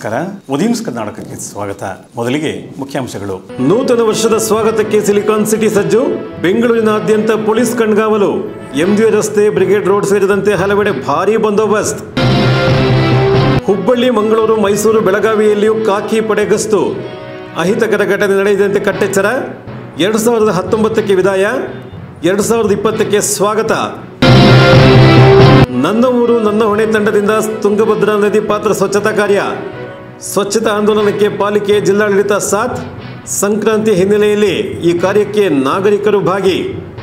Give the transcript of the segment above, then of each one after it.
ನಮಸ್ಕಾರ ಉದೀಮ್ಸ್ ಕರ್ನಾಟಕಕ್ಕೆ ಸ್ವಾಗತ ಮೊದಲಿಗೆ ಮುಖ್ಯಾಂಶಗಳು ನೂತನ ವರ್ಷದ ಸ್ವಾಗತಕ್ಕೆ ಸಿಲಿಕಾನ್ ಸಿಟಿ ಸಜ್ಜು ಬೆಂಗಳೂರಿನಾದ್ಯಂತ ಪೊಲೀಸ್ ಕಣ್ಗಾವಲು ಎಂಜಿ ರಸ್ತೆ ಬ್ರಿಗೇಡ್ ರೋಡ್ ಸೇರಿದಂತೆ ಹಲವೆಡೆ ಭಾರೀ ಬಂದೋಬಸ್ತ್ ಹುಬ್ಬಳ್ಳಿ ಮಂಗಳೂರು ಮೈಸೂರು ಬೆಳಗಾವಿಯಲ್ಲಿಯೂ ಖಾಕಿ ಪಡೆ ಗಸ್ತು ಅಹಿತಕರ ಘಟನೆ ನಡೆಯದಂತೆ ಕಟ್ಟೆಚ್ಚರ ಎರಡು ಸಾವಿರದ ಹತ್ತೊಂಬತ್ತಕ್ಕೆ ವಿದಾಯ ಎರಡು ಸಾವಿರದ ಇಪ್ಪತ್ತಕ್ಕೆ ಸ್ವಾಗತ ನನ್ನ ಊರು ನನ್ನ ಹೊಣೆ ತಂಡದಿಂದ ತುಂಗಭದ್ರಾ ನದಿ ಪಾತ್ರ ಸ್ವಚ್ಛತಾ ಕಾರ್ಯ ಸ್ವಚ್ಛತಾ ಆಂದೋಲನಕ್ಕೆ ಪಾಲಿಕೆ ಜಿಲ್ಲಾಡಳಿತ ಸಾಥ್ ಸಂಕ್ರಾಂತಿ ಹಿನ್ನೆಲೆಯಲ್ಲಿ ಈ ಕಾರ್ಯಕ್ಕೆ ನಾಗರಿಕರು ಭಾಗಿ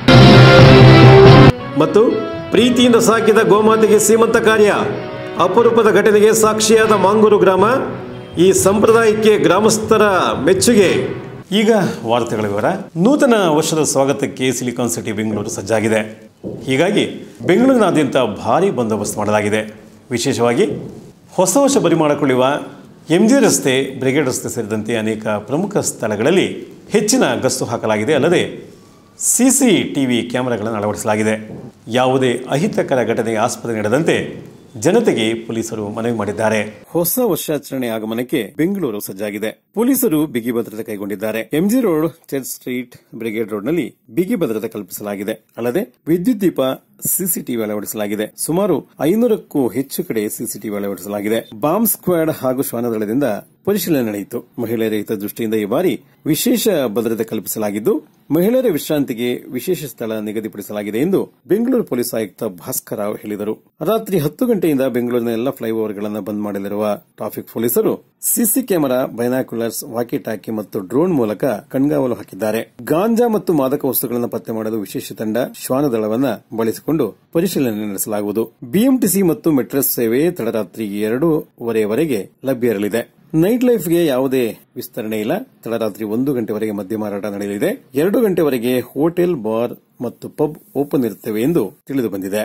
ಮತ್ತು ಪ್ರೀತಿಯಿಂದ ಸಾಕಿದ ಗೋಮಾತೆಗೆ ಸೀಮಂತ ಕಾರ್ಯ ಅಪರೂಪದ ಘಟನೆಗೆ ಸಾಕ್ಷಿಯಾದ ಮಾಂಗೂರು ಗ್ರಾಮ ಈ ಸಂಪ್ರದಾಯಕ್ಕೆ ಗ್ರಾಮಸ್ಥರ ಮೆಚ್ಚುಗೆ ಈಗ ವಾರ್ತೆಗಳ ವಿವರ ನೂತನ ವರ್ಷದ ಸ್ವಾಗತಕ್ಕೆ ಸಿಲಿಕಾನ್ ಸಿಟಿ ಬೆಂಗಳೂರು ಸಜ್ಜಾಗಿದೆ ಹೀಗಾಗಿ ಬೆಂಗಳೂರಿನಾದ್ಯಂತ ಭಾರೀ ಬಂದೋಬಸ್ತ್ ಮಾಡಲಾಗಿದೆ ವಿಶೇಷವಾಗಿ ಹೊಸ ವರ್ಷ ಬರಿ ಮಾಡಿಕೊಳ್ಳುವ ಎಂಜಿ ರಸ್ತೆ ಬ್ರಿಗೇಡ್ ರಸ್ತೆ ಸೇರಿದಂತೆ ಅನೇಕ ಪ್ರಮುಖ ಸ್ಥಳಗಳಲ್ಲಿ ಹೆಚ್ಚಿನ ಗಸ್ತು ಹಾಕಲಾಗಿದೆ ಅಲ್ಲದೆ ಸಿಸಿ ಟಿವಿ ಕ್ಯಾಮೆರಾಗಳನ್ನು ಅಳವಡಿಸಲಾಗಿದೆ ಯಾವುದೇ ಅಹಿತಕರ ಘಟನೆಗೆ ಆಸ್ಪದ ನೀಡದಂತೆ ಜನತೆಗೆ ಪೊಲೀಸರು ಮನವಿ ಮಾಡಿದ್ದಾರೆ ಹೊಸ ವರ್ಷಾಚರಣೆ ಆಗಮನಕ್ಕೆ ಬೆಂಗಳೂರು ಸಜ್ಜಾಗಿದೆ ಪೊಲೀಸರು ಬಿಗಿ ಭದ್ರತೆ ಕೈಗೊಂಡಿದ್ದಾರೆ M G road church street brigade ರೋಡ್ನಲ್ಲಿ ಬಿಗಿ ಭದ್ರತೆ ಕಲ್ಪಿಸಲಾಗಿದೆ ಅಲ್ಲದೆ ವಿದ್ಯುತ್ ದೀಪ ಸಿಸಿಟಿವಿ ಅಳವಡಿಸಲಾಗಿದೆ ಸುಮಾರು ಐನೂರಕ್ಕೂ ಹೆಚ್ಚು ಕಡೆ ಸಿಸಿಟಿವಿ ಅಳವಡಿಸಲಾಗಿದೆ ಬಾಂಬ್ ಸ್ಕ್ವಾಡ್ ಹಾಗೂ ಶ್ವಾನದಳದಿಂದ ಪರಿಶೀಲನೆ ನಡೆಯಿತು ಮಹಿಳೆಯರ ಹಿತದೃಷ್ಟಿಯಿಂದ ಈ ಬಾರಿ ವಿಶೇಷ ಭದ್ರತೆ ಕಲ್ಪಿಸಲಾಗಿದ್ದು ಮಹಿಳೆಯರ ವಿಶ್ರಾಂತಿಗೆ ವಿಶೇಷ ಸ್ಥಳ ನಿಗದಿಪಡಿಸಲಾಗಿದೆ ಎಂದು ಬೆಂಗಳೂರು ಪೊಲೀಸ್ ಆಯುಕ್ತ ಭಾಸ್ಕರ್ ರಾವ್ ಹೇಳಿದರು ರಾತ್ರಿ ಹತ್ತು ಗಂಟೆಯಿಂದ ಬೆಂಗಳೂರಿನ ಎಲ್ಲ ಫ್ಲೈಓವರ್ಗಳನ್ನು ಬಂದ್ ಮಾಡಲಿರುವ traffic police CC camera binoculars walkie talkie ಮತ್ತು ಡ್ರೋನ್ ಮೂಲಕ ಕಣ್ಗಾವಲು ಹಾಕಿದ್ದಾರೆ ಗಾಂಜಾ ಮತ್ತು ಮಾದಕ ವಸ್ತುಗಳನ್ನು ಪತ್ತೆ ಮಾಡಲು ವಿಶೇಷ ತಂಡ ಶ್ವಾನದಳವನ್ನ ಬಳಸಿಕೊಂಡು ಪರಿಶೀಲನೆ ನಡೆಸಲಾಗುವುದು ಬಿಎಂಟಿಸಿ ಮತ್ತು ಮೆಟ್ರಸ್ ಸೇವೆ ತಡರಾತ್ರಿ ಎರಡೂವರೆಯವರೆಗೆ ಲಭ್ಯ ಇರಲಿದೆ ನೈಟ್ ಲೈಫ್ಗೆ ಯಾವುದೇ ವಿಸ್ತರಣೆ ಇಲ್ಲ ತಡರಾತ್ರಿ ಒಂದು ಗಂಟೆವರೆಗೆ ಮದ್ಯ ಮಾರಾಟ ನಡೆಯಲಿದೆ ಎರಡು ಗಂಟೆವರೆಗೆ ಹೋಟೆಲ್ ಬಾರ್ ಮತ್ತು ಪಬ್ ಓಪನ್ ಇರುತ್ತವೆ ಎಂದು ತಿಳಿದು ಬಂದಿದೆ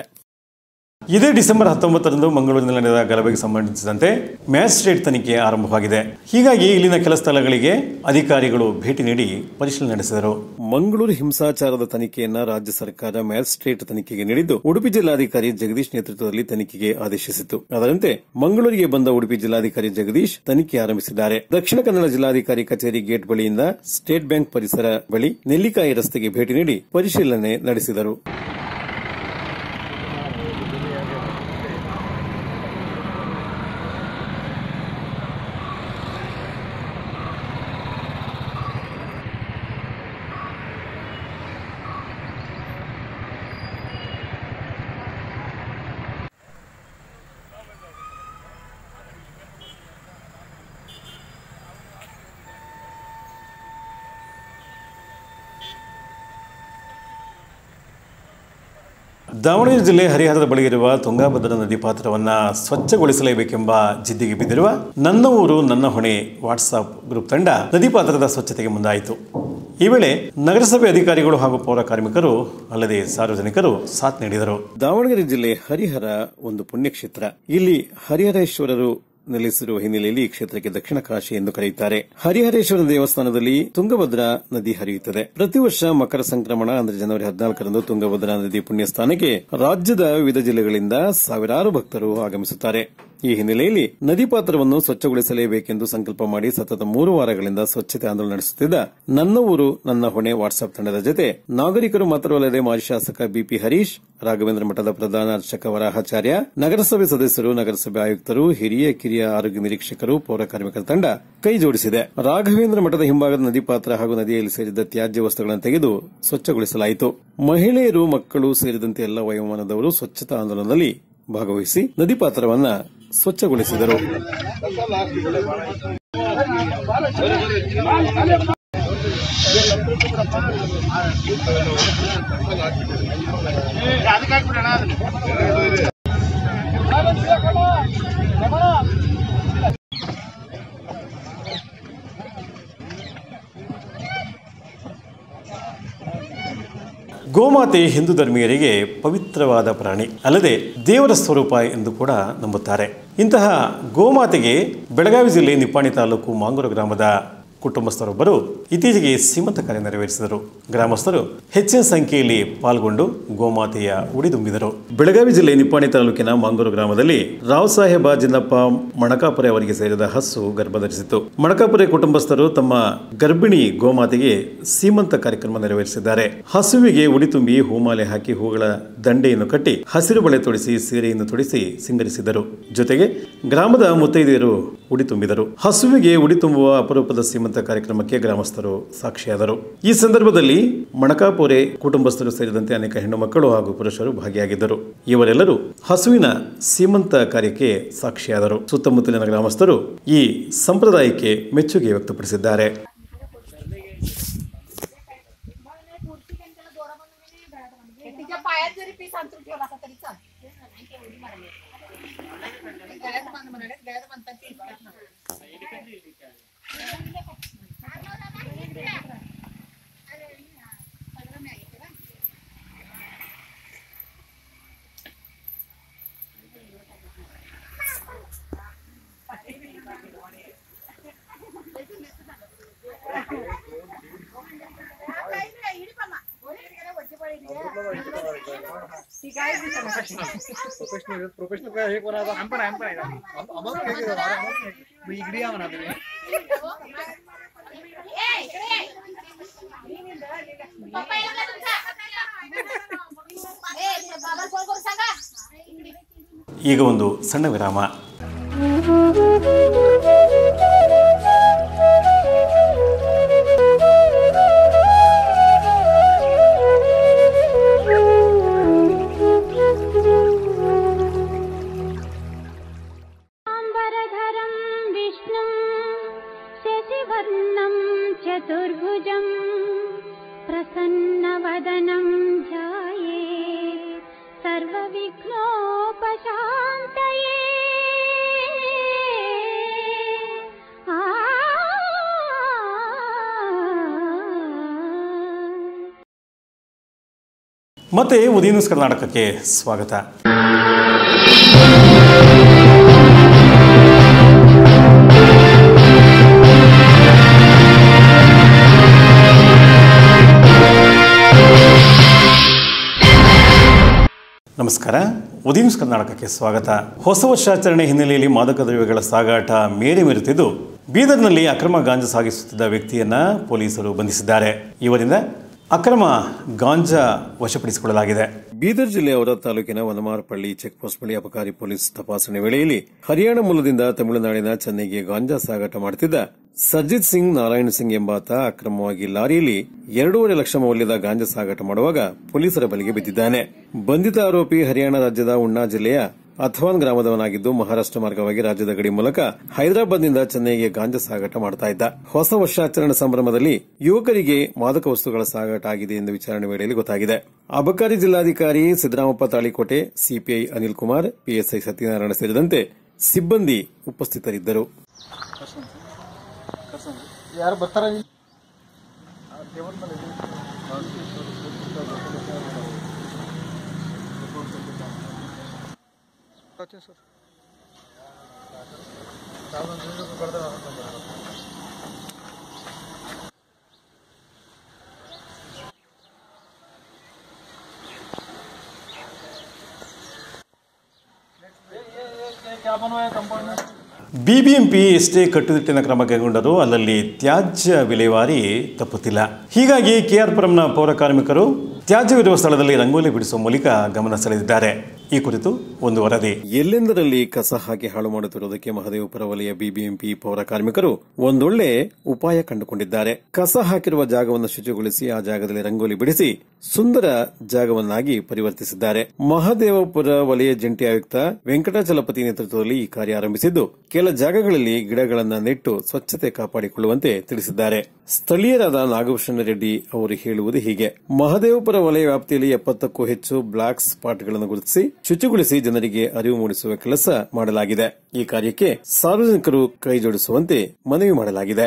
ಇದೇ ಡಿಸೆಂಬರ್ ಹತ್ತೊಂಬತ್ತರಂದು ಮಂಗಳೂರಿನಲ್ಲಿ ನಡೆದ ಗಲಭೆಗೆ ಸಂಬಂಧಿಸಿದಂತೆ ಮ್ಯಾಜಿಸ್ಟ್ರೇಟ್ ತನಿಖೆ ಆರಂಭವಾಗಿದೆ ಹೀಗಾಗಿ ಇಲ್ಲಿನ ಕೆಲ ಸ್ಥಳಗಳಿಗೆ ಅಧಿಕಾರಿಗಳು ಭೇಟಿ ನೀಡಿ ಪರಿಶೀಲನೆ ನಡೆಸಿದರು ಮಂಗಳೂರು ಹಿಂಸಾಚಾರದ ತನಿಖೆಯನ್ನ ರಾಜ್ಯ ಸರ್ಕಾರ ಮ್ಯಾಜಿಸ್ಟ್ರೇಟ್ ತನಿಖೆಗೆ ನೀಡಿದ್ದು ಉಡುಪಿ ಜಿಲ್ಲಾಧಿಕಾರಿ ಜಗದೀಶ್ ನೇತೃತ್ವದಲ್ಲಿ ತನಿಖೆಗೆ ಆದೇಶಿಸಿತು ಅದರಂತೆ ಮಂಗಳೂರಿಗೆ ಬಂದ ಉಡುಪಿ ಜಿಲ್ಲಾಧಿಕಾರಿ ಜಗದೀಶ್ ತನಿಖೆ ಆರಂಭಿಸಿದ್ದಾರೆ ದಕ್ಷಿಣ ಕನ್ನಡ ಜಿಲ್ಲಾಧಿಕಾರಿ ಕಚೇರಿ ಗೇಟ್ ಬಳಿಯಿಂದ ಸ್ಟೇಟ್ ಬ್ಯಾಂಕ್ ಪರಿಸರ ಬಳಿ ನೆಲ್ಲಿಕಾಯಿ ರಸ್ತೆಗೆ ಭೇಟಿ ನೀಡಿ ಪರಿಶೀಲನೆ ನಡೆಸಿದರು ದಾವಣಗೆರೆ ಜಿಲ್ಲೆ ಹರಿಹರದ ಬಳಿ ಇರುವ ತುಂಗಾಭದ್ರಾ ನದಿ ಪಾತ್ರವನ್ನು ಸ್ವಚ್ಛಗೊಳಿಸಲೇಬೇಕೆಂಬ ಜಿದ್ದಿಗೆ ಬಿದ್ದಿರುವ ನನ್ನ ಊರು ನನ್ನ ಹೊಣೆ ವಾಟ್ಸಾಪ್ ಗ್ರೂಪ್ ತಂಡ ನದಿ ಪಾತ್ರದ ಸ್ವಚ್ಛತೆಗೆ ಮುಂದಾಯಿತು ಈ ವೇಳೆ ನಗರಸಭೆ ಅಧಿಕಾರಿಗಳು ಹಾಗೂ ಪೌರ ಕಾರ್ಮಿಕರು ಅಲ್ಲದೆ ಸಾರ್ವಜನಿಕರು ಸಾಥ್ ನೀಡಿದರು ದಾವಣಗೆರೆ ಜಿಲ್ಲೆ ಹರಿಹರ ಒಂದು ಪುಣ್ಯಕ್ಷೇತ್ರ ಇಲ್ಲಿ ಹರಿಹರೇಶ್ವರರು ನೆಲೆಸಿರುವ ಹಿನ್ನೆಲೆಯಲ್ಲಿ ಈ ಕ್ಷೇತ್ರಕ್ಕೆ ದಕ್ಷಿಣ ಕಾಶಿ ಎಂದು ಕರೆಯುತ್ತಾರೆ ಹರಿಹರೇಶ್ವರ ದೇವಸ್ಥಾನದಲ್ಲಿ ತುಂಗಭದ್ರಾ ನದಿ ಹರಿಯುತ್ತದೆ ಪ್ರತಿ ವರ್ಷ ಮಕರ ಸಂಕ್ರಮಣ ಅಂದ್ರೆ ಜನವರಿ ಹದಿನಾಲ್ಕರಂದು ತುಂಗಭದ್ರಾ ನದಿ ಪುಣ್ಯಸ್ಥಾನಕ್ಕೆ ರಾಜ್ಯದ ವಿವಿಧ ಜಿಲ್ಲೆಗಳಿಂದ ಸಾವಿರಾರು ಭಕ್ತರು ಆಗಮಿಸುತ್ತಾರೆ ಈ ಹಿನ್ನೆಲೆಯಲ್ಲಿ ನದಿ ಪಾತ್ರವನ್ನು ಸ್ವಚ್ಛಗೊಳಿಸಲೇಬೇಕೆಂದು ಸಂಕಲ್ಪ ಮಾಡಿ ಸತತ ಮೂರು ವಾರಗಳಿಂದ ಸ್ವಚ್ಛತೆ ಆಂದೋಲನ ನಡೆಸುತ್ತಿದ್ದ ನನ್ನ ಊರು ನನ್ನ ಹೊಣೆ ವಾಟ್ಸ್ಆಪ್ ತಂಡದ ಜೊತೆ ನಾಗರಿಕರು ಮಾತ್ರವಲ್ಲದೆ ಮಾಜಿ ಶಾಸಕ ಬಿಪಿ ಹರೀಶ್ ರಾಘವೇಂದ್ರ ಮಠದ ಪ್ರಧಾನ ಅರ್ಚಕ ವರಾಹಾಚಾರ್ಯ ನಗರಸಭೆ ಸದಸ್ಯರು ನಗರಸಭೆ ಆಯುಕ್ತರು ಹಿರಿಯ ಕಿರಿಯ ಆರೋಗ್ಯ ನಿರೀಕ್ಷಕರು ಪೌರ ಕಾರ್ಮಿಕರ ತಂಡ ಕೈ ಜೋಡಿಸಿದೆ ರಾಘವೇಂದ್ರ ಮಠದ ಹಿಂಭಾಗದ ನದಿ ಪಾತ್ರ ಹಾಗೂ ನದಿಯಲ್ಲಿ ಸೇರಿದ್ದ ತ್ಯಾಜ್ಯ ವಸ್ತುಗಳನ್ನು ತೆಗೆದು ಸ್ವಚ್ಛಗೊಳಿಸಲಾಯಿತು ಮಹಿಳೆಯರು ಮಕ್ಕಳು ಸೇರಿದಂತೆ ಎಲ್ಲ ವಯೋಮಾನದವರು ಸ್ವಚ್ಛತಾ ಆಂದೋಲನದಲ್ಲಿ ಭಾಗವಹಿಸಿ ನದಿ ಪಾತ್ರವನ್ನ ಸ್ವಚ್ಛಗೊಳಿಸಿದರು ಗೋಮಾತೆ ಹಿಂದೂ ಧರ್ಮೀಯರಿಗೆ ಪವಿತ್ರವಾದ ಪ್ರಾಣಿ ಅಲ್ಲದೆ ದೇವರ ಸ್ವರೂಪ ಎಂದು ಕೂಡ ನಂಬುತ್ತಾರೆ ಇಂತಹ ಗೋಮಾತೆಗೆ ಬೆಳಗಾವಿ ಜಿಲ್ಲೆ ನಿಪ್ಪಾಣಿ ತಾಲೂಕು ಮಾಂಗೂರು ಗ್ರಾಮದ ಕುಟುಂಬಸ್ಥರೊಬ್ಬರು ಇತ್ತೀಚೆಗೆ ಸೀಮಂತ ಕಾರ್ಯ ನೆರವೇರಿಸಿದರು ಗ್ರಾಮಸ್ಥರು ಹೆಚ್ಚಿನ ಸಂಖ್ಯೆಯಲ್ಲಿ ಪಾಲ್ಗೊಂಡು ಗೋಮಾತೆಯ ಉಡಿ ತುಂಬಿದರು ಬೆಳಗಾವಿ ಜಿಲ್ಲೆ ನಿಪ್ಪಾಣಿ ತಾಲೂಕಿನ ಮಾಂಗೂರು ಗ್ರಾಮದಲ್ಲಿ ರಾವ್ ಸಾಹೇಬ ಜಿನ್ನಪ್ಪ ಮಣಕಾಪುರೆ ಅವರಿಗೆ ಸೇರಿದ ಹಸು ಗರ್ಭಧರಿಸಿತು ಮಣಕಾಪುರೆ ಕುಟುಂಬಸ್ಥರು ತಮ್ಮ ಗರ್ಭಿಣಿ ಗೋಮಾತೆಗೆ ಸೀಮಂತ ಕಾರ್ಯಕ್ರಮ ನೆರವೇರಿಸಿದ್ದಾರೆ ಹಸುವಿಗೆ ಉಡಿ ತುಂಬಿ ಹೂಮಾಲೆ ಹಾಕಿ ಹೂಗಳ ದಂಡೆಯನ್ನು ಕಟ್ಟಿ ಹಸಿರು ಬಳೆ ತೊಡಿಸಿ ಸೀರೆಯನ್ನು ತೊಡಿಸಿ ಸಿಂಗರಿಸಿದರು ಜೊತೆಗೆ ಗ್ರಾಮದ ಮುತ್ತೈದೆಯರು ಉಡಿ ತುಂಬಿದರು ಹಸುವಿಗೆ ಉಡಿ ತುಂಬುವ ಅಪರೂಪದ ಸೀಮಂತ ಕಾರ್ಯಕ್ರಮಕ್ಕೆ ಗ್ರಾಮಸ್ಥರು ಸಾಕ್ಷಿಯಾದರು ಈ ಸಂದರ್ಭದಲ್ಲಿ ಮಣಕಾಪುರೆ ಕುಟುಂಬಸ್ಥರು ಸೇರಿದಂತೆ ಅನೇಕ ಹೆಣ್ಣು ಮಕ್ಕಳು ಹಾಗೂ ಪುರುಷರು ಭಾಗಿಯಾಗಿದ್ದರು ಇವರೆಲ್ಲರೂ ಹಸುವಿನ ಸೀಮಂತ ಕಾರ್ಯಕ್ಕೆ ಸಾಕ್ಷಿಯಾದರು ಸುತ್ತಮುತ್ತಲಿನ ಗ್ರಾಮಸ್ಥರು ಈ ಸಂಪ್ರದಾಯಕ್ಕೆ ಮೆಚ್ಚುಗೆ ವ್ಯಕ್ತಪಡಿಸಿದ್ದಾರೆ तिच्या पायात जरी पीस अंतर ठेवला असता तरी चाल गळ्यात बांध म्हणाले गळ्यात बांधतात ते इतक्यात ना. प्रोफेशनल प्रोफेशनल काय हे कोणाचा आम पण आम पण आहे आम्हाला काय केलं मग इकडे या म्हणा तुम्ही ए, इकडे ये. पप्पा येईल का तुमचा? ए, बाबा फोन करून सांगा ಈಗ ಒಂದು ಸಣ್ಣ ವಿರಾಮ म्बरधरं विष्णुं शशिवर्णं चतुर्भुजं प्रसन्नवदनं ध्याये सर्वविघ्नोपशान्तये आ ಮತ್ತೆ ಉದಯ ನ್ಯೂಸ್ ಕರ್ನಾಟಕಕ್ಕೆ ಸ್ವಾಗತ ನಮಸ್ಕಾರ ಉದಯ ನ್ಯೂಸ್ ಕರ್ನಾಟಕಕ್ಕೆ ಸ್ವಾಗತ ಹೊಸ ವರ್ಷಾಚರಣೆ ಹಿನ್ನೆಲೆಯಲ್ಲಿ ಮಾದಕ ದ್ರವ್ಯಗಳ ಸಾಗಾಟ ಮೇರೆ ಮೀರುತ್ತಿದ್ದು ಬೀದರ್ನಲ್ಲಿ ಅಕ್ರಮ ಗಾಂಜಾ ಸಾಗಿಸುತ್ತಿದ್ದ ವ್ಯಕ್ತಿಯನ್ನ ಪೊಲೀಸರು ಬಂಧಿಸಿದ್ದಾರೆ ಇವರಿಂದ ಅಕ್ರಮ ಗಾಂಜಾ ವಶಪಡಿಸಿಕೊಳ್ಳಲಾಗಿದೆ ಬೀದರ್ ಜಿಲ್ಲೆಯ ಔರ ತಾಲೂಕಿನ ವನಮಾರಪಳ್ಳಿ ಚೆಕ್ ಪೋಸ್ಟ್ ಬಳಿ ಅಬಕಾರಿ ಪೊಲೀಸ್ ತಪಾಸಣೆ ವೇಳೆಯಲ್ಲಿ ಹರಿಯಾಣ ಮೂಲದಿಂದ ತಮಿಳುನಾಡಿನ ಚೆನ್ನೈಗೆ ಗಾಂಜಾ ಸಾಗಾಟ ಮಾಡುತ್ತಿದ್ದ ಸರ್ಜಿತ್ ಸಿಂಗ್ ನಾರಾಯಣ್ ಸಿಂಗ್ ಎಂಬಾತ ಅಕ್ರಮವಾಗಿ ಲಾರಿಯಲ್ಲಿ ಎರಡೂವರೆ ಲಕ್ಷ ಮೌಲ್ಯದ ಗಾಂಜಾ ಸಾಗಾಟ ಮಾಡುವಾಗ ಪೊಲೀಸರ ಬಲಿಗೆ ಬಿದ್ದಿದ್ದಾನೆ ಬಂಧಿತ ಆರೋಪಿ ಹರಿಯಾಣ ರಾಜ್ಯದ ಉಣ್ಣಾ ಜಿಲ್ಲೆಯ ಅಥವಾನ್ ಗ್ರಾಮದವನಾಗಿದ್ದು ಮಹಾರಾಷ್ಟ್ರ ಮಾರ್ಗವಾಗಿ ರಾಜ್ಯದ ಗಡಿ ಮೂಲಕ ಹೈದರಾಬಾದ್ನಿಂದ ಚೆನ್ನೈಗೆ ಗಾಂಜಾ ಸಾಗಾಟ ಮಾಡ್ತಾ ಇದ್ದ ಹೊಸ ವರ್ಷಾಚರಣೆ ಸಂಭ್ರಮದಲ್ಲಿ ಯುವಕರಿಗೆ ಮಾದಕ ವಸ್ತುಗಳ ಸಾಗಾಟ ಆಗಿದೆ ಎಂದು ವಿಚಾರಣೆ ವೇಳೆಯಲ್ಲಿ ಗೊತ್ತಾಗಿದೆ ಅಬಕಾರಿ ಜಿಲ್ಲಾಧಿಕಾರಿ ಸಿದ್ದರಾಮಪ್ಪ ತಾಳಿಕೋಟೆ ಸಿಪಿಐ ಅನಿಲ್ ಕುಮಾರ್ ಪಿಎಸ್ಐ ಸತ್ಯನಾರಾಯಣ ಸೇರಿದಂತೆ ಸಿಬ್ಬಂದಿ ಉಪಸ್ಥಿತರಿದ್ದರು ಯಾರು ಬರ್ತಾರ ಸರ್ क्या बनवाया कंपाउंड में ಬಿಬಿಎಂಪಿ ಎಷ್ಟೇ ಕಟ್ಟುನಿಟ್ಟಿನ ಕ್ರಮ ಕೈಗೊಂಡರೂ ಅಲ್ಲಲ್ಲಿ ತ್ಯಾಜ್ಯ ವಿಲೇವಾರಿ ತಪ್ಪುತ್ತಿಲ್ಲ ಹೀಗಾಗಿ ಕೆಆರ್ಪುರಂನ ಪೌರ ಕಾರ್ಮಿಕರು ತ್ಯಾಜ್ಯವಿರುವ ಸ್ಥಳದಲ್ಲಿ ರಂಗೋಲಿ ಬಿಡಿಸುವ ಮೂಲಕ ಗಮನ ಸೆಳೆದಿದ್ದಾರೆ ಈ ಕುರಿತು ಒಂದು ವರದಿ ಎಲ್ಲೆಂದರಲ್ಲಿ ಕಸ ಹಾಕಿ ಹಾಳು ಮಾಡುತ್ತಿರುವುದಕ್ಕೆ ಮಹದೇವಪುರ ವಲಯ ಬಿಬಿಎಂಪಿ ಪೌರ ಕಾರ್ಮಿಕರು ಒಂದೊಳ್ಳೆ ಉಪಾಯ ಕಂಡುಕೊಂಡಿದ್ದಾರೆ ಕಸ ಹಾಕಿರುವ ಜಾಗವನ್ನು ಶುಚಿಗೊಳಿಸಿ ಆ ಜಾಗದಲ್ಲಿ ರಂಗೋಲಿ ಬಿಡಿಸಿ ಸುಂದರ ಜಾಗವನ್ನಾಗಿ ಪರಿವರ್ತಿಸಿದ್ದಾರೆ ಮಹದೇವಪುರ ವಲಯ ಜಂಟಿ ಆಯುಕ್ತ ವೆಂಕಟಾಚಲಪತಿ ನೇತೃತ್ವದಲ್ಲಿ ಈ ಕಾರ್ಯ ಆರಂಭಿಸಿದ್ದು ಕೆಲ ಜಾಗಗಳಲ್ಲಿ ಗಿಡಗಳನ್ನು ನೆಟ್ಟು ಸ್ವಚ್ಛತೆ ಕಾಪಾಡಿಕೊಳ್ಳುವಂತೆ ತಿಳಿಸಿದ್ದಾರೆ ಸ್ಥಳೀಯರಾದ ನಾಗಭೂಷಣ ರೆಡ್ಡಿ ಅವರು ಹೇಳುವುದು ಹೀಗೆ ಮಹದೇವಪುರ ವಲಯ ವ್ಯಾಪ್ತಿಯಲ್ಲಿ ಎಪ್ಪತ್ತಕ್ಕೂ ಹೆಚ್ಚು ಬ್ಲಾಕ್ ಸ್ಪಾಟ್ಗಳನ್ನು ಗುರುತಿಸಿ ಶುಚಿಗೊಳಿಸಿ ಜನರಿಗೆ ಅರಿವು ಮೂಡಿಸುವ ಕೆಲಸ ಮಾಡಲಾಗಿದೆ ಈ ಕಾರ್ಯಕ್ಕೆ ಸಾರ್ವಜನಿಕರು ಕೈಜೋಡಿಸುವಂತೆ ಮನವಿ ಮಾಡಲಾಗಿದೆ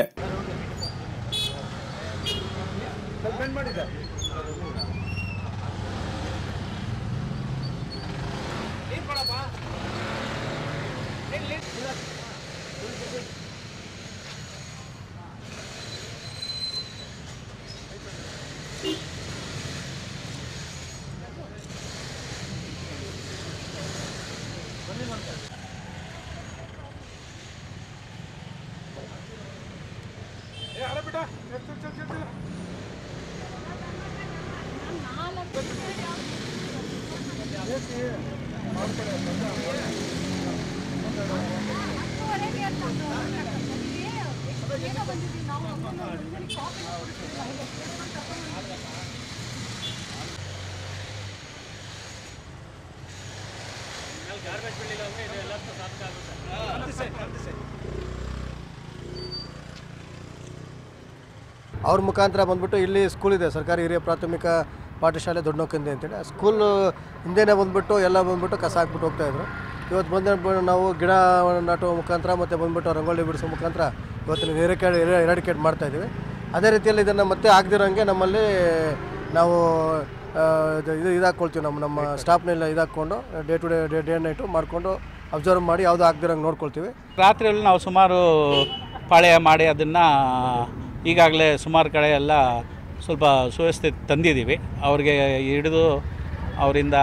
ಅವ್ರ ಮುಖಾಂತರ ಬಂದ್ಬಿಟ್ಟು ಇಲ್ಲಿ ಸ್ಕೂಲ್ ಇದೆ ಸರ್ಕಾರಿ ಹಿರಿಯ ಪ್ರಾಥಮಿಕ ಪಾಠಶಾಲೆ ದೊಡ್ಡನೋಕಂದಿ ಅಂತೇಳಿ ಆ ಸ್ಕೂಲ್ ಹಿಂದೆನೇ ಬಂದ್ಬಿಟ್ಟು ಎಲ್ಲ ಬಂದ್ಬಿಟ್ಟು ಕಸ ಹಾಕ್ಬಿಟ್ಟು ಹೋಗ್ತಾಯಿದ್ರು ಇವತ್ತು ಬಂದ ನಾವು ಗಿಡ ನಾಟುವ ಮುಖಾಂತರ ಮತ್ತು ಬಂದ್ಬಿಟ್ಟು ರಂಗೋಲಿ ಬಿಡಿಸೋ ಮುಖಾಂತರ ಇವತ್ತಿನ ಎರಿಕೇಡ್ ಎರಾಡಿಕೇಟ್ ಮಾಡ್ತಾಯಿದ್ದೀವಿ ಅದೇ ರೀತಿಯಲ್ಲಿ ಇದನ್ನು ಮತ್ತೆ ಆಗದಿರೋಂಗೆ ನಮ್ಮಲ್ಲಿ ನಾವು ಆ, ಇದು ಇದು ಇದಾಕ್ಕೊಳ್ತೀವಿ ನಮ್ಮ ನಮ್ಮ ಸ್ಟಾಫ್ನೆಲ್ಲ ಇದಾಕ್ಕೊಂಡು day to day day day night ಮಾಡಿಕೊಂಡು ಅಬ್ಸರ್ವ್ ಮಾಡಿ ಯಾವುದು ಆಗದಿರೋಂಗೆ ನೋಡ್ಕೊಳ್ತೀವಿ ರಾತ್ರಿಯಲ್ಲಿ ನಾವು ಸುಮಾರು ಪಾಳ್ಯ ಮಾಡಿ ಅದನ್ನು ಈಗಾಗಲೇ ಸುಮಾರು ಕಡೆ ಎಲ್ಲ ಸ್ವಲ್ಪ ಸುವ್ಯವಸ್ಥೆ ತಂದಿದ್ದೀವಿ ಅವ್ರಿಗೆ ಹಿಡಿದು ಅವರಿಂದ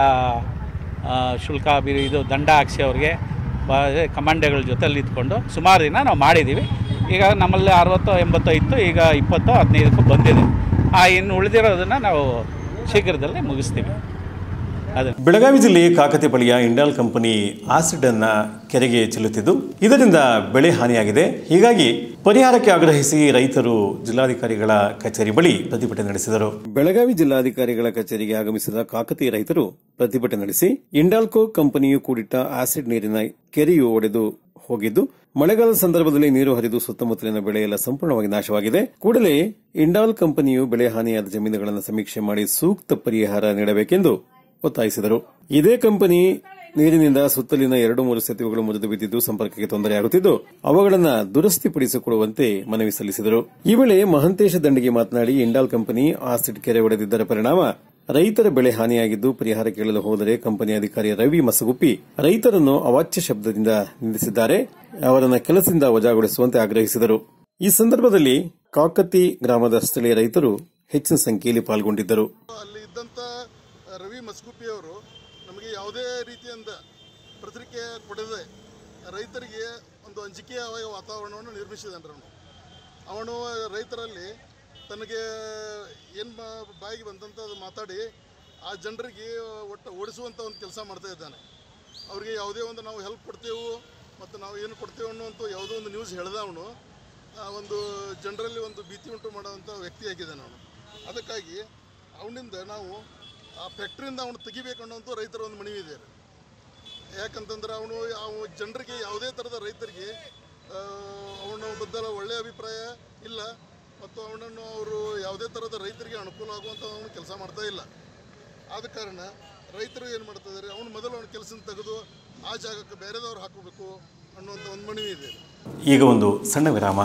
ಶುಲ್ಕ ಬಿ ಇದು ದಂಡ ಹಾಕ್ಸಿ ಅವ್ರಿಗೆ ಬ ಕಮಾಂಡಗಳ ಜೊತೆಲಿ ಇದ್ಕೊಂಡು ಸುಮಾರು ದಿನ ನಾವು ಮಾಡಿದ್ದೀವಿ ಈಗ ನಮ್ಮಲ್ಲಿ ಅರವತ್ತು ಎಂಬತ್ತು ಇತ್ತು ಈಗ ಇಪ್ಪತ್ತು ಹದಿನೈದಕ್ಕೂ ಬಂದಿದೆ ಆ ಇನ್ನು ಉಳಿದಿರೋದನ್ನು ನಾವು ಶೀಘ್ರದಲ್ಲೇ ಮುಗಿಸ್ತೀವಿ ಅದು ಬೆಳಗಾವಿ ಜಿಲ್ಲೆ ಕಾಕತಿ ಬಳಿಯ ಇಂಡಾಲ್ ಕಂಪನಿ ಆಸಿಡ್ ಅನ್ನ ಕೆರೆಗೆ ಚೆಲ್ಲುತ್ತಿದ್ದು ಇದರಿಂದ ಬೆಳೆ ಹಾನಿಯಾಗಿದೆ ಹೀಗಾಗಿ ಪರಿಹಾರಕ್ಕೆ ಆಗ್ರಹಿಸಿ ರೈತರು ಜಿಲ್ಲಾಧಿಕಾರಿಗಳ ಕಚೇರಿ ಬಳಿ ಪ್ರತಿಭಟನೆ ನಡೆಸಿದರು ಬೆಳಗಾವಿ ಜಿಲ್ಲಾಧಿಕಾರಿಗಳ ಕಚೇರಿಗೆ ಆಗಮಿಸಿದ ಕಾಕತಿ ರೈತರು ಪ್ರತಿಭಟನೆ ನಡೆಸಿ ಇಂಡಾಲ್ಕೋ ಕಂಪನಿಯು ಕೂಡಿಟ್ಟ ಆಸಿಡ್ ನೀರಿನ ಕೆರೆಯು ಒಡೆದು ಹೋಗಿದ್ದು ಮಳೆಗಾಲದ ಸಂದರ್ಭದಲ್ಲಿ ನೀರು ಹರಿದು ಸುತ್ತಮುತ್ತಲಿನ ಬೆಳೆಯೆಲ್ಲ ಸಂಪೂರ್ಣವಾಗಿ ನಾಶವಾಗಿದೆ ಕೂಡಲೇ ಇಂಡಾಲ್ ಕಂಪನಿಯು ಬೆಳೆ ಹಾನಿಯಾದ ಜಮೀನುಗಳನ್ನು ಸಮೀಕ್ಷೆ ಮಾಡಿ ಸೂಕ್ತ ಪರಿಹಾರ ನೀಡಬೇಕೆಂದು ಒತ್ತಾಯಿಸಿದರು ಇದೇ ಕಂಪನಿ ನೀರಿನಿಂದ ಸುತ್ತಲಿನ ಎರಡು ಮೂರು ಸೇತುವೆಗಳು ಮುರಿದು ಬಿದ್ದಿದ್ದು ಸಂಪರ್ಕಕ್ಕೆ ತೊಂದರೆಯಾಗುತ್ತಿದ್ದು ಅವುಗಳನ್ನು ದುರಸ್ತಿಪಡಿಸಿಕೊಡುವಂತೆ ಮನವಿ ಸಲ್ಲಿಸಿದರು ಈ ವೇಳೆ ಮಹಂತೇಶ ದಂಡಿಗೆ ಮಾತನಾಡಿ ಇಂಡಾಲ್ ಕಂಪನಿ ಆಸಿಡ್ ಕೆರೆ ಒಡೆದಿದ್ದರ ಪರಿಣಾಮ ರೈತರ ಬೆಳೆ ಹಾನಿಯಾಗಿದ್ದು ಪರಿಹಾರ ಕೇಳಲು ಹೋದರೆ ಕಂಪನಿ ಅಧಿಕಾರಿ ರವಿ ಮಸಗುಪ್ಪಿ ರೈತರನ್ನು ಅವಾಚ್ಯ ಶಬ್ದದಿಂದ ನಿಂದಿಸಿದ್ದಾರೆ ಅವರನ್ನ ಕೆಲಸದಿಂದ ವಜಾಗೊಳಿಸುವಂತೆ ಆಗ್ರಹಿಸಿದರು ಈ ಸಂದರ್ಭದಲ್ಲಿ ಕಾಕತಿ ಗ್ರಾಮದ ಸ್ಥಳೀಯ ರೈತರು ಹೆಚ್ಚಿನ ಸಂಖ್ಯೆಯಲ್ಲಿ ಪಾಲ್ಗೊಂಡಿದ್ದರು ಅಲ್ಲಿ ಇದ್ದಂಥ ರವಿ ಮಸ್ಗುಪ್ಪಿ ಅವರು ನಮಗೆ ಯಾವುದೇ ರೀತಿಯಿಂದ ಪತ್ರಿಕೆ ಕೊಡದೆ ರೈತರಿಗೆ ಒಂದು ಅಂಜಿಕೆಯ ವಾತಾವರಣವನ್ನು ನಿರ್ಮಿಸಿದನು ಅವನು ಅವನು ರೈತರಲ್ಲಿ ತನಗೆ ಏನು ಬಾಯಿಗೆ ಬಂದಂಥ ಅದು ಮಾತಾಡಿ ಆ ಜನರಿಗೆ ಒಟ್ಟು ಓಡಿಸುವಂಥ ಒಂದು ಕೆಲಸ ಮಾಡ್ತಾ ಇದ್ದಾನೆ ಅವರಿಗೆ ಯಾವುದೇ ಒಂದು ನಾವು ಹೆಲ್ಪ್ ಕೊಡ್ತೇವೆ ಮತ್ತು ನಾವು ಏನು ಕೊಡ್ತೇವೆ ಅನ್ನುವಂಥ ಯಾವುದೋ ಒಂದು ನ್ಯೂಸ್ ಹೇಳ್ದ ಅವನು ಆ ಒಂದು ಜನರಲ್ಲಿ ಒಂದು ಭೀತಿ ಉಂಟು ಮಾಡುವಂಥ ವ್ಯಕ್ತಿಯಾಗಿದ್ದಾನೆ ಅವನು ಅದಕ್ಕಾಗಿ ಅವನಿಂದ ನಾವು ಆ ಫ್ಯಾಕ್ಟ್ರಿಯಿಂದ ಅವನು ತೆಗಿಬೇಕು ಅನ್ನೋಂಥ ರೈತರ ಒಂದು ಮನವಿ ಇದೆ ಯಾಕಂತಂದ್ರೆ ಅವನು ಅವು ಜನರಿಗೆ ಯಾವುದೇ ಥರದ ರೈತರಿಗೆ ಆ, ಅವನ ಬದ್ದಲ ಒಳ್ಳೆಯ ಅಭಿಪ್ರಾಯ ಇಲ್ಲ ಮತ್ತು ಅವನನ್ನು ಅವರು ಯಾವುದೇ ಥರದ ರೈತರಿಗೆ ಅನುಕೂಲ ಆಗುವಂಥ ಅವನು ಕೆಲಸ ಮಾಡ್ತಾ ಇಲ್ಲ ಆದ ಕಾರಣ ರೈತರು ಏನು ಮಾಡ್ತಾ ಇದ್ದಾರೆ ಅವನು ಮೊದಲು ಅವನ ಕೆಲಸ ತೆಗೆದು ಆ ಜಾಗಕ್ಕೆ ಬೇರೆದವ್ರು ಹಾಕೋಬೇಕು ಅನ್ನುವಂಥ ಒಂದು ಮನವಿ ಇದೆ ಈಗ ಒಂದು ಸಣ್ಣ ವಿರಾಮ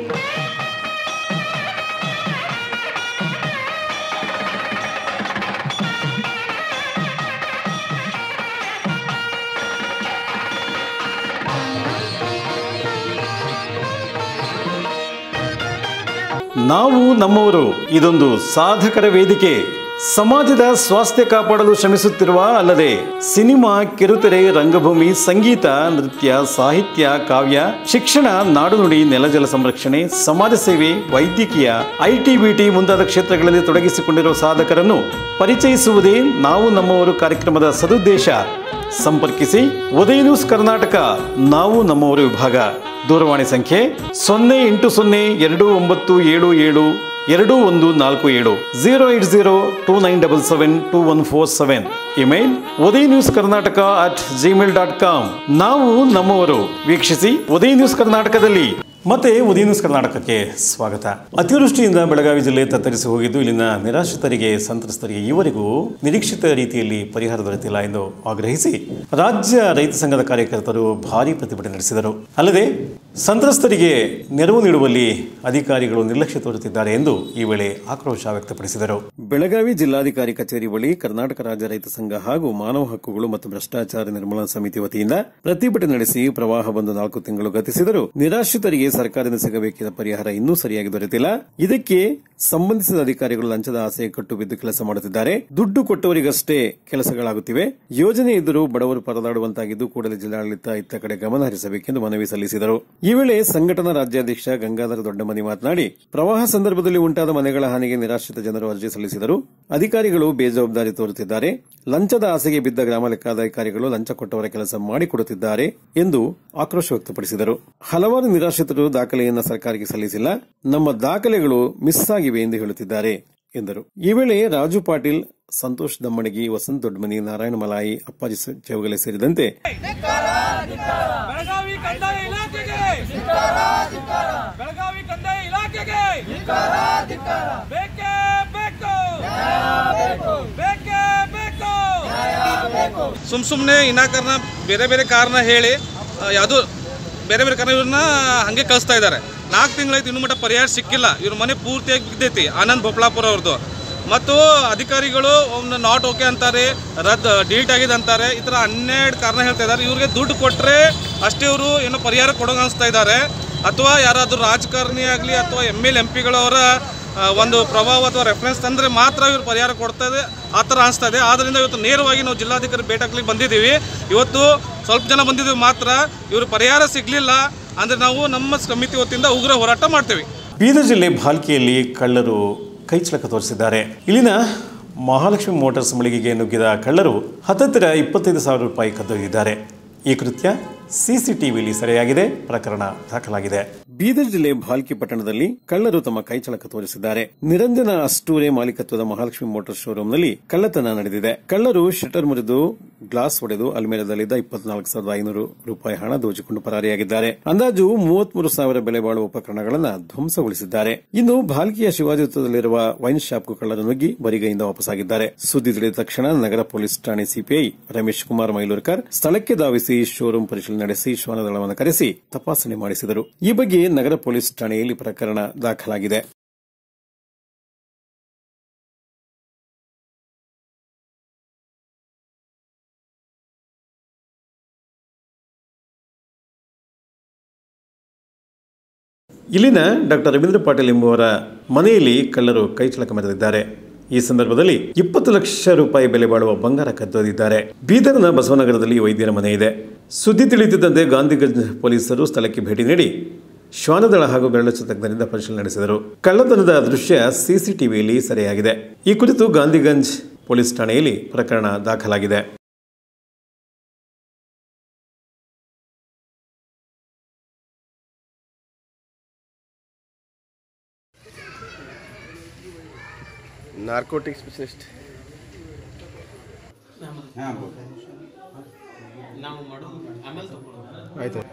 ನಾವು ನಮ್ಮವರು ಇದೊಂದು ಸಾಧಕರ ವೇದಿಕೆ ಸಮಾಜದ ಸ್ವಾಸ್ಥ್ಯ ಕಾಪಾಡಲು ಶ್ರಮಿಸುತ್ತಿರುವ ಅಲ್ಲದೆ ಸಿನಿಮಾ ಕಿರುತೆರೆ ರಂಗಭೂಮಿ ಸಂಗೀತ ನೃತ್ಯ ಸಾಹಿತ್ಯ ಕಾವ್ಯ ಶಿಕ್ಷಣ ನಾಡುನುಡಿ ನೆಲಜಲ ಸಂರಕ್ಷಣೆ ಸಮಾಜ ಸೇವೆ ವೈದ್ಯಕೀಯ ಐಟಿ ಬಿಟಿ ಮುಂತಾದ ಕ್ಷೇತ್ರಗಳಲ್ಲಿ ತೊಡಗಿಸಿಕೊಂಡಿರುವ ಸಾಧಕರನ್ನು ಪರಿಚಯಿಸುವುದೇ ನಾವು ನಮ್ಮವರು ಕಾರ್ಯಕ್ರಮದ ಸದುದ್ದೇಶ ಸಂಪರ್ಕಿಸಿ ಉದಯ ನ್ಯೂಸ್ ಕರ್ನಾಟಕ ನಾವು ನಮ್ಮವರು ವಿಭಾಗ ದೂರವಾಣಿ ಸಂಖ್ಯೆ ಸೊನ್ನೆ ಎಂಟು ಸೊನ್ನೆ ಎರಡು ಒಂಬತ್ತು ಏಳು ಏಳು ಎರಡು ಒಂದು ನಾಲ್ಕು ಏಳು zero eight zero two nine double seven two one four seven email Udaya news Karnataka at Gmail dot com ನಾವು ನಮ್ಮವರು ವೀಕ್ಷಿಸಿ ಉದಯ ನ್ಯೂಸ್ ಕರ್ನಾಟಕದಲ್ಲಿ ಮತ್ತೆ ಉದಯ ನ್ಯೂಸ್ ಕರ್ನಾಟಕಕ್ಕೆ ಸ್ವಾಗತ ಅತಿವೃಷ್ಟಿಯಿಂದ ಬೆಳಗಾವಿ ಜಿಲ್ಲೆ ತತ್ತರಿಸಿ ಹೋಗಿದ್ದು ಇಲ್ಲಿನ ನಿರಾಶ್ರಿತರಿಗೆ ಸಂತ್ರಸ್ತರಿಗೆ ಈವರೆಗೂ ನಿರೀಕ್ಷಿತ ರೀತಿಯಲ್ಲಿ ಪರಿಹಾರ ದೊರೆತಿಲ್ಲ ಎಂದು ಆಗ್ರಹಿಸಿ ರಾಜ್ಯ ರೈತ ಸಂಘದ ಕಾರ್ಯಕರ್ತರು ಭಾರೀ ಪ್ರತಿಭಟನೆ ನಡೆಸಿದರು ಅಲ್ಲದೆ ಸಂತ್ರಸ್ತರಿಗೆ ನೆರವು ನೀಡುವಲ್ಲಿ ಅಧಿಕಾರಿಗಳು ನಿರ್ಲಕ್ಷ್ಯ ತೋರುತ್ತಿದ್ದಾರೆ ಎಂದು ಈ ವೇಳೆ ಆಕ್ರೋಶ ವ್ಯಕ್ತಪಡಿಸಿದರು ಬೆಳಗಾವಿ ಜಿಲ್ಲಾಧಿಕಾರಿ ಕಚೇರಿ ಬಳಿ ಕರ್ನಾಟಕ ರಾಜ್ಯ ರೈತ ಸಂಘ ಹಾಗೂ ಮಾನವ ಹಕ್ಕುಗಳು ಮತ್ತು ಭ್ರಷ್ಟಾಚಾರ ನಿರ್ಮೂಲನಾ ಸಮಿತಿ ವತಿಯಿಂದ ಪ್ರತಿಭಟನೆ ನಡೆಸಿ ಪ್ರವಾಹ ಬಂದು ನಾಲ್ಕು ತಿಂಗಳು ಗತಿಸಿದರೂ ನಿರಾಶ್ರಿತರಿಗೆ ಸರ್ಕಾರದಿಂದ ಸಿಗಬೇಕಿದ್ದ ಪರಿಹಾರ ಇನ್ನೂ ಸರಿಯಾಗಿ ದೊರೆತಿಲ್ಲ ಇದಕ್ಕೆ ಸಂಬಂಧಿಸಿದ ಅಧಿಕಾರಿಗಳು ಲಂಚದ ಆಸೆ ಕಟ್ಟು ಬಿದ್ದು ಕೆಲಸ ಮಾಡುತ್ತಿದ್ದಾರೆ ದುಡ್ಡು ಕೊಟ್ಟವರಿಗಷ್ಟೇ ಕೆಲಸಗಳಾಗುತ್ತಿವೆ ಯೋಜನೆ ಇದ್ದರೂ ಬಡವರು ಪರದಾಡುವಂತಾಗಿದ್ದು ಕೂಡಲೇ ಜಿಲ್ಲಾಡಳಿತ ಇತ್ತ ಕಡೆ ಗಮನ ಹರಿಸಬೇಕೆಂದು ಮನವಿ ಸಲ್ಲಿಸಿದರು ಈ ವೇಳೆ ಸಂಘಟನಾ ರಾಜ್ಯಾಧ್ಯಕ್ಷ ಗಂಗಾಧರ ದೊಡ್ಡಮನಿ ಮಾತನಾಡಿ ಪ್ರವಾಹ ಸಂದರ್ಭದಲ್ಲಿ ಉಂಟಾದ ಮನೆಗಳ ಹಾನಿಗೆ ನಿರಾಶ್ರಿತ ಜನರು ಅರ್ಜಿ ಸಲ್ಲಿಸಿದರು ಅಧಿಕಾರಿಗಳು ಬೇಜವಾಬ್ದಾರಿ ತೋರುತ್ತಿದ್ದಾರೆ ಲಂಚದ ಆಸೆಗೆ ಬಿದ್ದ ಗ್ರಾಮ ಲೆಕ್ಕಾಧಿಕಾರಿಗಳು ಲಂಚ ಕೊಟ್ಟವರ ಕೆಲಸ ಮಾಡಿಕೊಡುತ್ತಿದ್ದಾರೆ ಎಂದು ಆಕ್ರೋಶ ವ್ಯಕ್ತಪಡಿಸಿದರು ಹಲವಾರು ನಿರಾಶ್ರಿತರು ದಾಖಲೆಯನ್ನ ಸರ್ಕಾರಕ್ಕೆ ಸಲ್ಲಿಸಿಲ್ಲ ನಮ್ಮ ದಾಖಲೆಗಳು ಮಿಸ್ ಆಗಿವೆ ಎಂದು ಹೇಳುತ್ತಿದ್ದಾರೆ ಎಂದರು ಈ ವೇಳೆ ರಾಜು ಪಾಟೀಲ್ ಸಂತೋಷ್ ದಮ್ಮಣಗಿ ವಸಂತ್ ದೊಡ್ಡಮನಿ ನಾರಾಯಣ ಮಲಾಯಿ ಅಪ್ಪಾಜಿ ಚೌಗಲೆ ಸೇರಿದಂತೆ ಬೆಳಗಾವಿ ಕಂದಾಯ ಇಲಾಖೆಗೆ ಬೆಳಗಾವಿ ಕಂದಾಯ ಇಲಾಖೆಗೆ ಬೇಕೇ ಬೇಕು ಬೇಕೇ ಬೇಕು ಸುಮ್ ಸುಮ್ಮನೆ ಇನಾಕರ್ನ ಬೇರೆ ಬೇರೆ ಕಾರಣ ಹೇಳಿ ಆ, ಯಾವುದು ಬೇರೆ ಬೇರೆ ಕಾರಣ ಇವ್ರನ್ನ ಹಾಗೆ ಕಳಿಸ್ತಾ ಇದ್ದಾರೆ ನಾಲ್ಕು ತಿಂಗಳಾಯ್ತು ಇನ್ನೂ ಮಟ್ಟ ಪರಿಹಾರ ಸಿಕ್ಕಿಲ್ಲ ಇವ್ರ ಮನೆ ಪೂರ್ತಿಯಾಗಿ ಬಿದ್ದೈತಿ ಆನಂದ್ ಬೊಪ್ಲಾಪುರ ಅವ್ರದ್ದು ಮತ್ತು ಅಧಿಕಾರಿಗಳು ಅವ್ನ ನಾಟ್ ಓಕೆ ಅಂತಾರೆ ರದ್ದು ಡಿಲೀಟ್ ಆಗಿದೆ ಅಂತಾರೆ ಈ ಥರ ಹನ್ನೆರಡು ಕಾರಣ ಹೇಳ್ತಾ ಇದ್ದಾರೆ ಇವ್ರಿಗೆ ದುಡ್ಡು ಕೊಟ್ಟರೆ ಅಷ್ಟೇ ಇವರು ಏನೋ ಪರಿಹಾರ ಕೊಡೋಂಗೆ ಅನಿಸ್ತಾ ಇದ್ದಾರೆ ಅಥವಾ ಯಾರಾದರೂ ರಾಜಕಾರಣಿ ಆಗಲಿ ಅಥವಾ ಎಮ್ ಎಲ್ ಎಂ ಪಿಗಳವರ ಆ, ಒಂದು ಪ್ರಭಾವ ಅಥವಾ ರೆಫರೆನ್ಸ್ ತಂದರೆ ಮಾತ್ರ ಇವ್ರು ಪರಿಹಾರ ಕೊಡ್ತಾ ಇದೆ ಆ ಥರ ಅನಿಸ್ತಾ ಇದೆ ಆದ್ದರಿಂದ ಇವತ್ತು ನೇರವಾಗಿ ನಾವು ಜಿಲ್ಲಾಧಿಕಾರಿ ಭೇಟಿ ಹಾಕ್ಲಿಕ್ಕೆ ಬಂದಿದ್ದೀವಿ ಇವತ್ತು ಸ್ವಲ್ಪ ಜನ ಬಂದಿದ್ದೀವಿ ಮಾತ್ರ ಇವರು ಪರಿಹಾರ ಸಿಗಲಿಲ್ಲ ಅಂದರೆ ನಾವು ನಮ್ಮ ಸಮಿತಿ ವತಿಯಿಂದ ಉಗ್ರ ಹೋರಾಟ ಮಾಡ್ತೇವೆ ಬೀದರ್ ಜಿಲ್ಲೆ ಭಾಲ್ಕಿಯಲ್ಲಿ ಕಳ್ಳರು ಕೈಚಳಕ ತೋರಿಸಿದ್ದಾರೆ ಇಲ್ಲಿನ ಮಹಾಲಕ್ಷ್ಮಿ ಮೋಟಾರ್ಸ್ ಮಳಿಗೆಗೆ ನುಗ್ಗಿದ ಕಳ್ಳರು ಹತ್ತತ್ತಿರ ಇಪ್ಪತ್ತೈದು ಸಾವಿರ ರೂಪಾಯಿ ಕದ್ದೊಯ್ದಿದ್ದಾರೆ ಈ ಕೃತ್ಯ ಸಿಸಿಟಿವಿಯಲ್ಲಿ ಸೆರೆಯಾಗಿದೆ ಪ್ರಕರಣ ದಾಖಲಾಗಿದೆ ಬೀದರ್ ಜಿಲ್ಲೆ ಭಾಲ್ಕಿ ಪಟ್ಟಣದಲ್ಲಿ ಕಳ್ಳರು ತಮ್ಮ ಕೈಚಳಕ ತೋರಿಸಿದ್ದಾರೆ ನಿರಂಜನ ಅಷ್ಟೂರೆ ಮಾಲೀಕತ್ವದ ಮಹಾಲಕ್ಷ್ಮಿ ಮೋಟಾರ್ ಶೋರೂಂನಲ್ಲಿ ಕಳ್ಳತನ ನಡೆದಿದೆ ಕಳ್ಳರು ಶಟರ್ ಮುರಿದು ಗ್ಲಾಸ್ ಒಡೆದು ಅಲ್ಮೇರದಲ್ಲಿದ್ದ ಇಪ್ಪತ್ನಾಲ್ಕು ಸಾವಿರದ ಐನೂರು ರೂಪಾಯಿ ಹಣ ದೋಚಿಕೊಂಡು ಪರಾರಿಯಾಗಿದ್ದಾರೆ ಅಂದಾಜು ಮೂವತ್ಮೂರು ಸಾವಿರ ಬೆಲೆ ಬಾಳುವ ಉಪಕರಣಗಳನ್ನು ಧ್ವಂಸಗೊಳಿಸಿದ್ದಾರೆ ಇನ್ನು ಭಾಲ್ಕಿಯ ಶಿವಾಜಿ ವೃತ್ತದಲ್ಲಿರುವ ವೈನ್ ಶಾಪ್ಗೂ ಕಳ್ಳರು ನುಗ್ಗಿ ಬರಿಗೈಯಿಂದ ವಾಪಸ್ಸಾಗಿದ್ದಾರೆ ಸುದ್ದಿ ತಿಳಿದ ತಕ್ಷಣ ನಗರ ಪೊಲೀಸ್ ಠಾಣೆ ಸಿಪಿಐ ರಮೇಶ್ ಕುಮಾರ್ ಮೈಲೂರ್ಕರ್ ಸ್ಥಳಕ್ಕೆ ಧಾವಿಸಿ ಶೋರೂಂ ಪರಿಶೀಲನೆ ನಡೆಸಿ ಶ್ವಾನದಳವನ್ನು ಕರೆಸಿ ತಪಾಸಣೆ ಮಾಡಿಸಿದರು ಈ ಬಗ್ಗೆ ನಗರ ಪೊಲೀಸ್ ಠಾಣೆಯಲ್ಲಿ ಪ್ರಕರಣ ದಾಖಲಾಗಿದೆ ಇಲ್ಲಿನ ಡಾಕ್ಟರ್ ರವೀಂದ್ರ ಪಾಟೀಲ್ ಎಂಬುವರ ಮನೆಯಲ್ಲಿ ಕಳ್ಳರು ಕೈಚಳಕ ಮೆರೆದಿದ್ದಾರೆ ಈ ಸಂದರ್ಭದಲ್ಲಿ ಇಪ್ಪತ್ತು ಲಕ್ಷ ರೂಪಾಯಿ ಬೆಲೆ ಬಾಳುವ ಬಂಗಾರ ಕದ್ದೊಯ್ದಿದ್ದಾರೆ ಬೀದರ್ನ ಬಸವನಗರದಲ್ಲಿ ವೈದ್ಯರ ಮನೆ ಇದೆ ಸುದ್ದಿ ತಿಳಿಯುತ್ತಿದ್ದಂತೆ ಗಾಂಧಿಗಂಜ್ ಪೊಲೀಸರು ಸ್ಥಳಕ್ಕೆ ಭೇಟಿ ನೀಡಿ ಶ್ವಾನದಳ ಹಾಗೂ ಬೆರಳಚ್ಚು ತಜ್ಞರಿಂದ ಪರಿಶೀಲನೆ ನಡೆಸಿದರು ಕಳ್ಳತನದ ದೃಶ್ಯ ಸಿಸಿಟಿವಿಯಲ್ಲಿ ಸೆರೆಯಾಗಿದೆ ಈ ಕುರಿತು ಗಾಂಧಿಗಂಜ್ ಪೊಲೀಸ್ ಠಾಣೆಯಲ್ಲಿ ಪ್ರಕರಣ ದಾಖಲಾಗಿದೆ ನಾರ್ಕೋಟಿಕ್ ಸ್ಪೆಷಲಿಸ್ಟ್ ಆಯ್ತು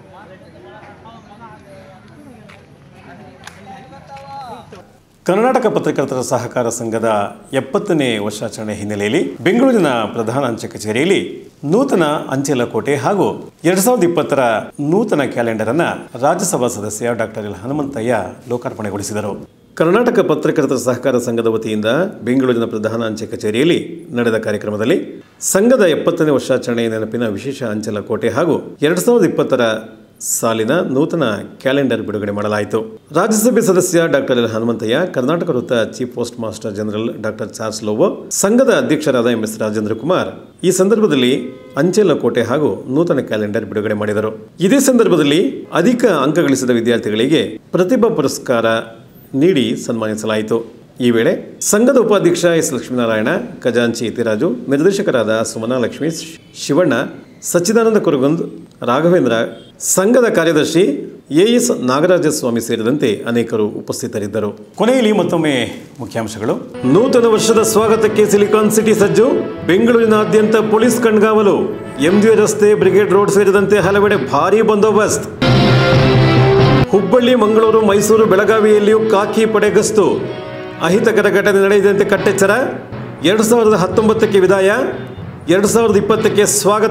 ಕರ್ನಾಟಕ ಪತ್ರಕರ್ತರ ಸಹಕಾರ ಸಂಘದ ಎಪ್ಪತ್ತನೇ ವರ್ಷಾಚರಣೆ ಹಿನ್ನೆಲೆಯಲ್ಲಿ ಬೆಂಗಳೂರಿನ ಪ್ರಧಾನ ಅಂಚೆ ಕಚೇರಿಯಲ್ಲಿ ನೂತನ ಅಂಚೆ ಲಕೋಟೆ ಹಾಗೂ ಎರಡ್ ಸಾವಿರದ ಇಪ್ಪತ್ತರ ನೂತನ ಕ್ಯಾಲೆಂಡರ್ ಅನ್ನ ರಾಜ್ಯಸಭಾ ಸದಸ್ಯ ಡಾಕ್ಟರ್ ಎಲ್ ಹನುಮಂತಯ್ಯ ಲೋಕಾರ್ಪಣೆಗೊಳಿಸಿದರು ಕರ್ನಾಟಕ ಪತ್ರಕರ್ತರ ಸಹಕಾರ ಸಂಘದ ವತಿಯಿಂದ ಬೆಂಗಳೂರಿನ ಪ್ರಧಾನ ಅಂಚೆ ಕಚೇರಿಯಲ್ಲಿ ನಡೆದ ಕಾರ್ಯಕ್ರಮದಲ್ಲಿ ಸಂಘದ ಎಪ್ಪತ್ತನೇ ವರ್ಷಾಚರಣೆ ನೆನಪಿನ ವಿಶೇಷ ಅಂಚೆ ಲಕೋಟೆ ಹಾಗೂ ಎರಡ್ ಸಾವಿರದ ಇಪ್ಪತ್ತರ ಸಾಲಿನ ನೂತನ ಕ್ಯಾಲೆಂಡರ್ ಬಿಡುಗಡೆ ಮಾಡಲಾಯಿತು ರಾಜ್ಯಸಭೆ ಸದಸ್ಯ ಡಾಕ್ಟರ್ ಎಲ್ ಹನುಮಂತಯ್ಯ ಕರ್ನಾಟಕ ವೃತ್ತ chief postmaster general doctor Charles Lobo ಸಂಘದ ಅಧ್ಯಕ್ಷರಾದ ಎಂಎಸ್ ರಾಜೇಂದ್ರ ಕುಮಾರ್ ಈ ಸಂದರ್ಭದಲ್ಲಿ ಅಂಚೆ ಲಕೋಟೆ ಹಾಗೂ ನೂತನ ಕ್ಯಾಲೆಂಡರ್ ಬಿಡುಗಡೆ ಮಾಡಿದರು ಇದೇ ಸಂದರ್ಭದಲ್ಲಿ ಅಧಿಕ ಅಂಕ ಗಳಿಸಿದ ವಿದ್ಯಾರ್ಥಿಗಳಿಗೆ ಪ್ರತಿಭಾ ಪುರಸ್ಕಾರ ನೀಡಿ ಸನ್ಮಾನಿಸಲಾಯಿತು ಈ ವೇಳೆ ಸಂಘದ ಉಪಾಧ್ಯಕ್ಷ ಎಸ್ ಲಕ್ಷ್ಮೀನಾರಾಯಣ ಖಜಾಂಚಿ ಯತಿರಾಜು ನಿರ್ದೇಶಕರಾದ ಸುಮನಾ ಲಕ್ಷ್ಮೀ ಶಿವಣ್ಣ ಸಚ್ಚಿದಾನಂದ ಕುರುಗುಂದ್ ರಾಘವೇಂದ್ರ ಸಂಘದ ಕಾರ್ಯದರ್ಶಿ ಎಎಸ್ ನಾಗರಾಜಸ್ವಾಮಿ ಸೇರಿದಂತೆ ಅನೇಕರು ಉಪಸ್ಥಿತರಿದ್ದರು ಕೊನೆಯಲ್ಲಿ ಮತ್ತೊಮ್ಮೆ ಮುಖ್ಯಾಂಶಗಳು ನೂತನ ವರ್ಷದ ಸ್ವಾಗತಕ್ಕೆ ಸಿಲಿಕಾನ್ ಸಿಟಿ ಸಜ್ಜು ಬೆಂಗಳೂರಿನಾದ್ಯಂತ ಪೊಲೀಸ್ ಕಣ್ಗಾವಲು ಎಂಜಿ ರಸ್ತೆ ಬ್ರಿಗೇಡ್ ರೋಡ್ ಸೇರಿದಂತೆ ಹಲವೆಡೆ ಭಾರೀ ಬಂದೋಬಸ್ತ್ ಹುಬ್ಬಳ್ಳಿ ಮಂಗಳೂರು ಮೈಸೂರು ಬೆಳಗಾವಿಯಲ್ಲಿಯೂ ಕಾಕಿ ಪಡೆ ಗಸ್ತು ಅಹಿತಕರ ಘಟನೆ ನಡೆಯದಂತೆ ಕಟ್ಟೆಚ್ಚರ ಎರಡು ಸಾವಿರದ ಹತ್ತೊಂಬತ್ತಕ್ಕೆ ವಿದಾಯ ಎರಡು ಸಾವಿರದ ಇಪ್ಪತ್ತಕ್ಕೆ ಸ್ವಾಗತ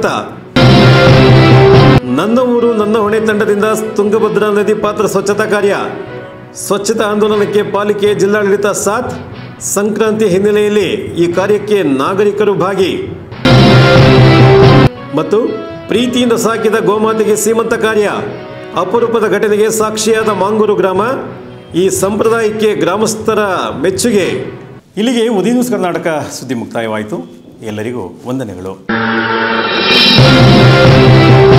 ನನ್ನ ಊರು ನನ್ನ ಹೊಣೆ ತಂಡದಿಂದ ತುಂಗಭದ್ರಾ ನದಿ ಪಾತ್ರ ಸ್ವಚ್ಛತಾ ಕಾರ್ಯ ಸ್ವಚ್ಛತಾ ಆಂದೋಲನಕ್ಕೆ ಪಾಲಿಕೆ ಜಿಲ್ಲಾಡಳಿತ ಸಾಥ್ ಸಂಕ್ರಾಂತಿ ಹಿನ್ನೆಲೆಯಲ್ಲಿ ಈ ಕಾರ್ಯಕ್ಕೆ ನಾಗರಿಕರು ಭಾಗಿ ಮತ್ತು ಪ್ರೀತಿಯಿಂದ ಸಾಕಿದ ಗೋಮಾತೆಗೆ ಸೀಮಂತ ಕಾರ್ಯ ಅಪರೂಪದ ಘಟನೆಗೆ ಸಾಕ್ಷಿಯಾದ ಮಾಂಗೂರು ಗ್ರಾಮ ಈ ಸಂಪ್ರದಾಯಕ್ಕೆ ಗ್ರಾಮಸ್ಥರ ಮೆಚ್ಚುಗೆ ಇಲ್ಲಿಗೆ ಉದಯ ನ್ಯೂಸ್ ಕರ್ನಾಟಕ ಸುದ್ದಿ ಮುಕ್ತಾಯವಾಯಿತು ಎಲ್ಲರಿಗೂ ವಂದನೆಗಳು